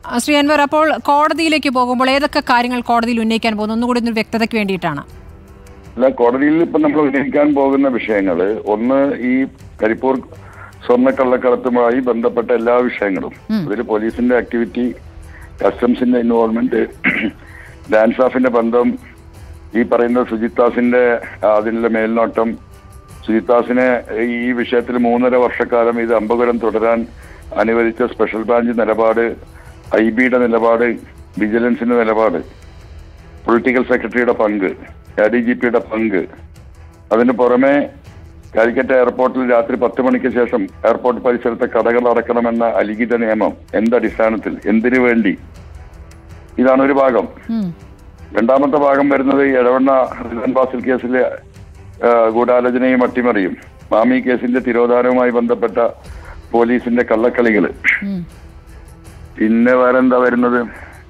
ആ, ശ്രീ അൻവർ അപ്പോൾ കോടതിയിലേക്ക് പോകുമ്പോൾ ഏതൊക്കെ കാര്യങ്ങൾ കോടതിയിൽ ഉന്നയിക്കാൻ പോകുന്നു ഒന്നുകൂടി ഒരു വ്യക്തതയ്ക്ക് വേണ്ടിയിട്ടാണ് അല്ല കോടതിയിൽ ഇപ്പൊ നമ്മൾ ഉന്നയിക്കാൻ പോകുന്ന വിഷയങ്ങൾ ഒന്ന് ഈ കരിപ്പൂർ സ്വർണ്ണക്കള്ളക്കടത്തുമായി ബന്ധപ്പെട്ട എല്ലാ വിഷയങ്ങളും അതിൽ പോലീസിന്റെ ആക്ടിവിറ്റി കസ്റ്റംസിന്റെ ഇൻവോൾവ്മെന്റ് ഡാൻസ് ഓഫിന്റെ ബന്ധം ഈ പറയുന്ന സുജിത്താസിന്റെ അതിനുള്ള മേൽനോട്ടം സുജിത്താസിനെ ഈ വിഷയത്തിൽ മൂന്നര വർഷക്കാലം ഇത് അമ്പകുരം തുടരാൻ അനുവദിച്ച സ്പെഷ്യൽ ബ്രാഞ്ച് നിലപാട് ഐ ബിയുടെ നിലപാട് വിജിലൻസിന്റെ നിലപാട് പൊളിറ്റിക്കൽ സെക്രട്ടറിയുടെ പങ്ക് എ ഡി ജി പിയുടെ പങ്ക് അതിന് പുറമെ കാലിക്കറ്റ് എയർപോർട്ടിൽ രാത്രി പത്ത് മണിക്ക് ശേഷം എയർപോർട്ട് പരിസരത്തെ കടകൾ അടക്കണമെന്ന അലിഖിത നിയമം എന്തടിസ്ഥാനത്തിൽ എന്തിനു വേണ്ടി ഇതാണ് ഒരു ഭാഗം ഉം. രണ്ടാമത്തെ ഭാഗം വരുന്നത് ഈ എടവണ്ണ റിലൻ ബാസിൽ കേസിലെ ആ, ഗൂഢാലോചനയും അട്ടിമറിയും മാമി കേസിന്റെ തിരോധാനവുമായി ബന്ധപ്പെട്ട പോലീസിന്റെ കള്ളക്കളികള് ഉം. പിന്നെ വേറെ എന്താ വരുന്നത്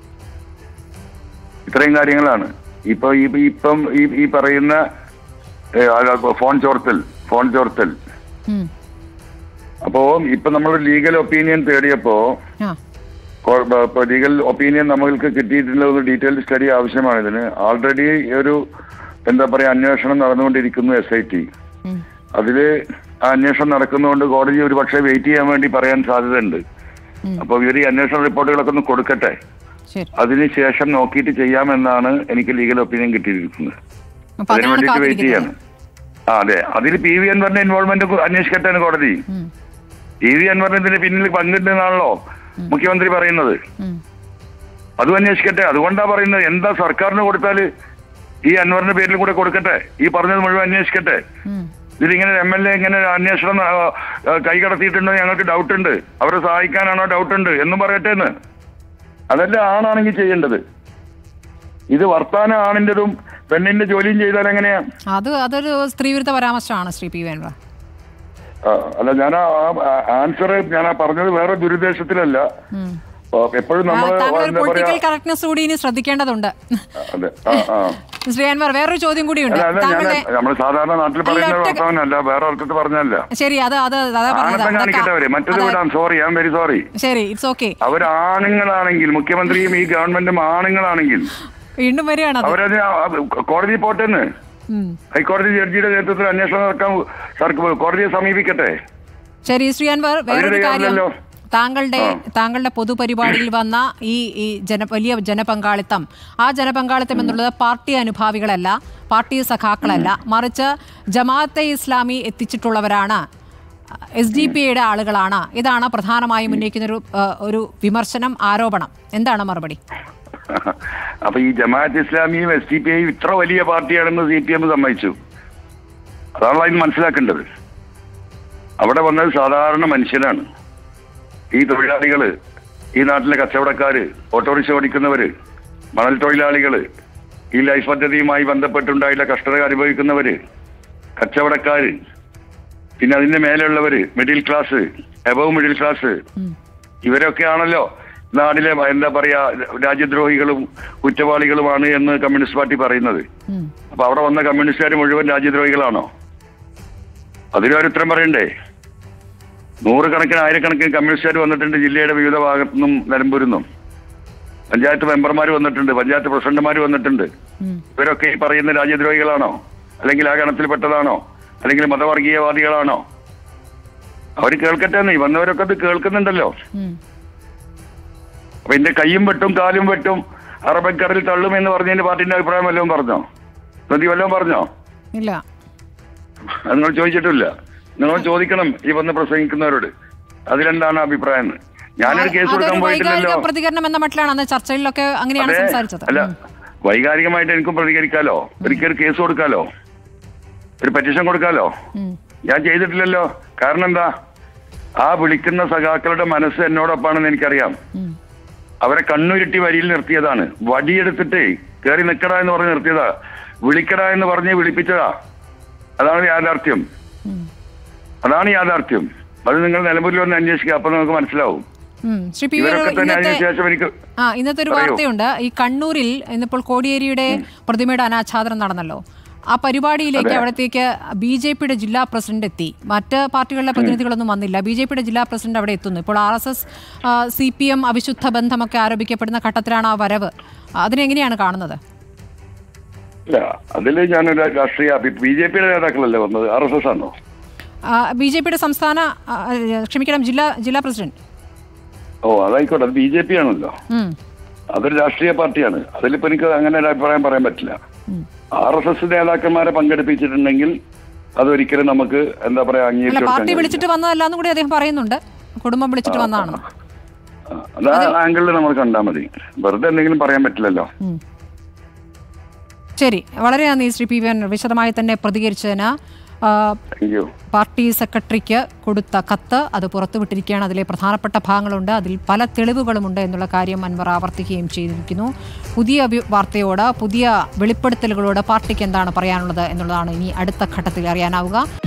ഇത്രയും കാര്യങ്ങളാണ് ഇപ്പൊ ഈ ഇപ്പം ഈ ഈ പറയുന്ന ഏ, ആ, ഫോൺ ചോർത്തൽ ഫോൺ ചോർത്തൽ ഉം. അപ്പോ ഇപ്പൊ നമ്മൾ ലീഗൽ ഒപ്പീനിയൻ തേടിയപ്പോ ആ ലീഗൽ ഒപ്പീനിയൻ നമ്മൾക്ക് കിട്ടിയിട്ടുള്ള ഒരു ഡീറ്റെയിൽഡ് സ്റ്റഡി ആവശ്യമാണ് ഇതിന് ആൾറെഡി ഒരു എന്താ പറയാ അന്വേഷണം നടന്നുകൊണ്ടിരിക്കുന്നു എസ് ഐ ടി ഉം. അതില് ആ അന്വേഷണം നടക്കുന്നതുകൊണ്ട് കോടതി ഒരു പക്ഷേ വെയിറ്റ് ചെയ്യാൻ വേണ്ടി പറയാൻ സാധ്യതയുണ്ട് ഉം. അപ്പൊ ഇവർ ഈ അന്വേഷണ റിപ്പോർട്ടുകളൊക്കെ ഒന്ന് കൊടുക്കട്ടെ ശരി അതിനുശേഷം നോക്കിയിട്ട് ചെയ്യാമെന്നാണ് എനിക്ക് ലീഗൽ ഒപ്പീനിയൻ കിട്ടിയിരിക്കുന്നത് അപ്പൊ അതിന് അതിനാണ് വേണ്ടിയിട്ട് വെയിറ്റ് ചെയ്യാണ് കാത്തിരിക്കുന്നത് ആ അതെ അതിൽ പി വി അൻവറിന്റെ ഇൻവോൾവ്മെന്റ് അന്വേഷിക്കട്ടെ കോടതി ഉം. പി വി അൻവറിന് ഇതിന് പിന്നിൽ പങ്കുണ്ടെന്നാണല്ലോ മുഖ്യമന്ത്രി പറയുന്നത് ഉം. അതും അന്വേഷിക്കട്ടെ അതുകൊണ്ടാ പറയുന്നത് എന്താ സർക്കാരിന് കൊടുത്താല് ഈ അൻവറിന്റെ പേരിൽ കൂടെ കൊടുക്കട്ടെ ഈ പറഞ്ഞത് മുഴുവൻ അന്വേഷിക്കട്ടെ ഉം. ഇതിലിങ്ങനെ എം എൽ എ ഇങ്ങനെ അന്വേഷണം ആ, ആ, കൈകടത്തിയിട്ടുണ്ടോ ഞങ്ങൾക്ക് ഡൗട്ട് ഉണ്ട് അവരെ സഹായിക്കാനാണോ ഡൗട്ട് ഉണ്ട് എന്നും പറയട്ടെ എന്ന് അതല്ല ആണാണെങ്കിൽ ചെയ്യേണ്ടത് ഇത് വർത്താന ആണിൻ്റെതും പെണ്ണിന്റെ ജോലിയും ചെയ്താൽ എങ്ങനെയാ അത് അതൊരു സ്ത്രീവിരുദ്ധ പരാമർശമാണ് ശ്രീ പി വേൻവ ആ, അല്ല ഞാൻ ആ ആൻസർ ഞാൻ ആ പറഞ്ഞത് വേറെ ദുരുദ്ദേശത്തിലല്ല ഉം. ആ, എപ്പോഴും നമ്മൾ താങ്കൾ ഒരു എന്താ പറയാ പൊളിറ്റിക്കൽ കറക്റ്റ്നെസ് കൂടി ഇനി ശ്രദ്ധിക്കേണ്ടതുണ്ട് അതെ ആ ആ ശ്രീ അൻവർ വേറൊരു ചോദ്യം കൂടിയുണ്ട് അല്ല അല്ല ഞാൻ താങ്കളുടെ നമ്മൾ സാധാരണ നാട്ടിൽ പറയുന്ന ഒറ്റ- വർത്തമാനമല്ല വേറെ അർത്ഥത്തിൽ പറഞ്ഞല്ല ശരി അത് അത് അതാ പറഞ്ഞത് ആനന്ദം കാണിക്കട്ടെ അവര് മറ്റത് അതൊക്കെ- വിടാം സോറി ഐ വെരി സോറി ശരി ഇറ്റ്സ് ഓക്കെ അവർ ആണുങ്ങളാണെങ്കിൽ മുഖ്യമന്ത്രിയും ഈ ഗവൺമെന്റും ആണുങ്ങളാണെങ്കിൽ വീണ്ടും വരികയാണ് അത് അവരത് കോടതി പോട്ടെന്ന് ഉം. ഹൈക്കോടതി ജഡ്ജിയുടെ നേതൃത്വത്തിൽ അന്വേഷണം നടക്കാൻ സർക്കാർ കോടതിയെ സമീപിക്കട്ടെ ശരി ശ്രീ അൻവർ വേറൊരു കാര്യം തയ്യാറല്ലല്ലോ. താങ്കളുടെ താങ്കളുടെ പൊതുപരിപാടിയിൽ വന്ന ഈ ഈ ജന വലിയ ജനപങ്കാളിത്തം ആ ജനപങ്കാളിത്തം എന്നുള്ളത് പാർട്ടി അനുഭാവികളല്ല പാർട്ടി സഖാക്കളല്ല മറിച്ച് ജമാഅത്തെ ഇസ്ലാമി എത്തിച്ചിട്ടുള്ളവരാണ് എസ് ഡി പി ഐയുടെ ആളുകളാണ് ഇതാണ് പ്രധാനമായും ഉന്നയിക്കുന്ന ഒരു ഏഹ്, ഒരു വിമർശനം ആരോപണം എന്താണ് മറുപടി അപ്പൊ ഈ ജമാഅത്ത് ഇസ്ലാമിയും എസ് ഡി പി ഐയും ഇത്ര വലിയ പാർട്ടിയാണെന്ന് സി പി എം സമ്മതിച്ചു അതാണല്ലോ അതിന് മനസ്സിലാക്കേണ്ടത് അവിടെ വന്നത് സാധാരണ മനുഷ്യനാണ് ഈ തൊഴിലാളികള് ഈ നാട്ടിലെ കച്ചവടക്കാര് ഓട്ടോറിക്ഷ ഓടിക്കുന്നവര് മണൽ തൊഴിലാളികള് ഈ ലൈഫ് പദ്ധതിയുമായി ബന്ധപ്പെട്ടുണ്ടായിട്ടുള്ള കഷ്ടത അനുഭവിക്കുന്നവര് കച്ചവടക്കാര് പിന്നെ അതിന്റെ മേലെയുള്ളവര് middle class above middle class ഇവരൊക്കെയാണല്ലോ നാടിലെ എന്താ പറയാ രാജ്യദ്രോഹികളും കുറ്റവാളികളുമാണ് എന്ന് കമ്മ്യൂണിസ്റ്റ് പാർട്ടി പറയുന്നത് ഉം. അപ്പൊ അവിടെ വന്ന കമ്മ്യൂണിസ്റ്റുകാർ മുഴുവൻ രാജ്യദ്രോഹികളാണോ അതിനൊരു ഉത്തരം പറയണ്ടേ നൂറുകണക്കിന് ആയിരക്കണക്കിന് കമ്മ്യൂണിസ്റ്റുകാർ വന്നിട്ടുണ്ട് ജില്ലയുടെ വിവിധ ഭാഗത്തു നിന്നും നിലമ്പൂരിൽ നിന്നും പഞ്ചായത്ത് മെമ്പർമാർ വന്നിട്ടുണ്ട് പഞ്ചായത്ത് പ്രസിഡന്റുമാർ വന്നിട്ടുണ്ട് ഉം. ഇവരൊക്കെ ഈ പറയുന്ന രാജ്യദ്രോഹികളാണോ അല്ലെങ്കിൽ ആ ഗണത്തിൽപ്പെട്ടതാണോ അല്ലെങ്കിൽ മതവർഗീയവാദികളാണോ അവർ കേൾക്കട്ടെ നീ വന്നവരൊക്കെ അത് കേൾക്കുന്നുണ്ടല്ലോ ഉം. അപ്പൊ എന്റെ കൈയും വെട്ടും കാലും വെട്ടും അറബക്കടലിൽ തള്ളും എന്ന് പറഞ്ഞതിന്റെ പാർട്ടിന്റെ അഭിപ്രായം വല്ലതും പറഞ്ഞോ പ്രതി വല്ലതും പറഞ്ഞോ ഇല്ല അത് നിങ്ങൾ ചോദിച്ചിട്ടില്ല നിങ്ങൾ ചോദിക്കണം ഈ വന്ന് പ്രസംഗിക്കുന്നവരോട് അതിലെന്താണ് അഭിപ്രായം എന്ന്. ഞാനൊരു കേസ് കൊടുക്കാൻ അതൊരു വൈകാരിക പോയിട്ടില്ലല്ലോ പ്രതികരണം എന്ന മട്ടിലാണ് അന്ന് ചർച്ചയിലൊക്കെ അങ്ങനെയാണ് അതെ സംസാരിച്ചത് അല്ല വൈകാരികമായിട്ട് എനിക്കും പ്രതികരിക്കാലോ ഒരിക്കൽ ഒരു കേസ് കൊടുക്കാലോ ഒരു പെറ്റീഷൻ കൊടുക്കാലോ ഉം. ഞാൻ ചെയ്തിട്ടില്ലല്ലോ കാരണം എന്താ ആ വിളിക്കുന്ന സഖാക്കളുടെ മനസ്സ് എന്നോടൊപ്പാണെന്ന് എനിക്കറിയാം ഉം. അവരെ കണ്ണുരുട്ടി വരിയിൽ നിർത്തിയതാണ് വടിയെടുത്തിട്ടേ കയറി നിൽക്കടാ എന്ന് പറഞ്ഞ് നിർത്തിയതാ വിളിക്കടാ എന്ന് പറഞ്ഞ് വിളിപ്പിച്ചതാ അതാണ് യാഥാർത്ഥ്യം ഉം. അതാണ് യാഥാർത്ഥ്യം അത് നിങ്ങൾ നിലമ്പൂരിൽ വന്ന് അന്വേഷിക്കുക അപ്പൊ നമുക്ക് മനസ്സിലാവും ഉം. ശ്രീ പി ഇവരൊക്കെ തന്നെ ഇന്നത്തെ അതിനുശേഷം എനിക്ക് ആ ഇന്നത്തെ ഒരു പറയൂ. വാർത്തയുണ്ട് ഈ കണ്ണൂരിൽ ഇന്നിപ്പോൾ കോടിയേരിയുടെ പ്രതിമയുടെ അനാച്ഛാദനം നടന്നല്ലോ ആ പരിപാടിയിലേക്ക് അവിടത്തേക്ക് ബി ജെ പിയുടെ ജില്ലാ പ്രസിഡന്റ് എത്തി മറ്റ് പാർട്ടികളിലെ പ്രതിനിധികളൊന്നും വന്നില്ല ബി ജെ പിയുടെ ജില്ലാ പ്രസിഡന്റ് അവിടെ എത്തുന്നു ഇപ്പോൾ R S S C P M അവിശുദ്ധ ബന്ധമൊക്കെ ആരോപിക്കപ്പെടുന്ന ഘട്ടത്തിലാണ് ആ വരവ് അതിനെങ്ങനെയാണ് കാണുന്നത് ഇല്ല അതിൽ ഞാനൊരു രാഷ്ട്രീയ ബി ജെ പിയുടെ നേതാക്കളല്ലേ വന്നത് ആർ എസ് എസ് ആണോ ബി ജെ പിയുടെ സംസ്ഥാന ആ, ക്ഷമിക്കണം ജില്ലാ ജില്ലാ പ്രസിഡന്റ് ഓ അതായിക്കോട്ടെ അത് ബി ജെ പി ആണല്ലോ ഉം. അതൊരു രാഷ്ട്രീയ പാർട്ടിയാണ് അതിലിപ്പോ എനിക്ക് അങ്ങനെ ഒരു അഭിപ്രായം പറയാൻ പറ്റില്ല ആർ എസ് എസ് നേതാക്കന്മാരെ പങ്കെടുപ്പിച്ചിട്ടുണ്ടെങ്കിൽ അതൊരിക്കലും നമുക്ക് എന്താ പറയാ അല്ല അംഗീകരിച്ചു കൊടുക്കാൻ പാർട്ടി കഴിയില്ല. വിളിച്ചിട്ട് വന്നതല്ല എന്നും കൂടി അദ്ദേഹം പറയുന്നുണ്ട് കുടുംബം വിളിച്ചിട്ട് വന്നതാണ് ആ, അത് ആ ആംഗിളിൽ നമ്മൾ കണ്ടാൽ മതി വെറുതെ എന്തെങ്കിലും പറയാൻ പറ്റില്ലല്ലോ ശരി വളരെ നന്ദി ശ്രീ പി വി എൻ വിശദമായി തന്നെ പ്രതികരിച്ചതിന് ആ, താങ്ക് യു പാർട്ടി സെക്രട്ടറിക്ക് കൊടുത്ത കത്ത് അത് പുറത്തുവിട്ടിരിക്കുകയാണ് അതിലെ പ്രധാനപ്പെട്ട ഭാഗങ്ങളുണ്ട് അതിൽ പല തെളിവുകളുമുണ്ട് എന്നുള്ള കാര്യം അൻവർ ആവർത്തിക്കുകയും ചെയ്തിരിക്കുന്നു പുതിയ വി- വാർത്തയോട് പുതിയ വെളിപ്പെടുത്തലുകളോട് പാർട്ടിക്ക് എന്താണ് പറയാനുള്ളത് എന്നുള്ളതാണ് ഇനി അടുത്ത ഘട്ടത്തിൽ അറിയാനാവുക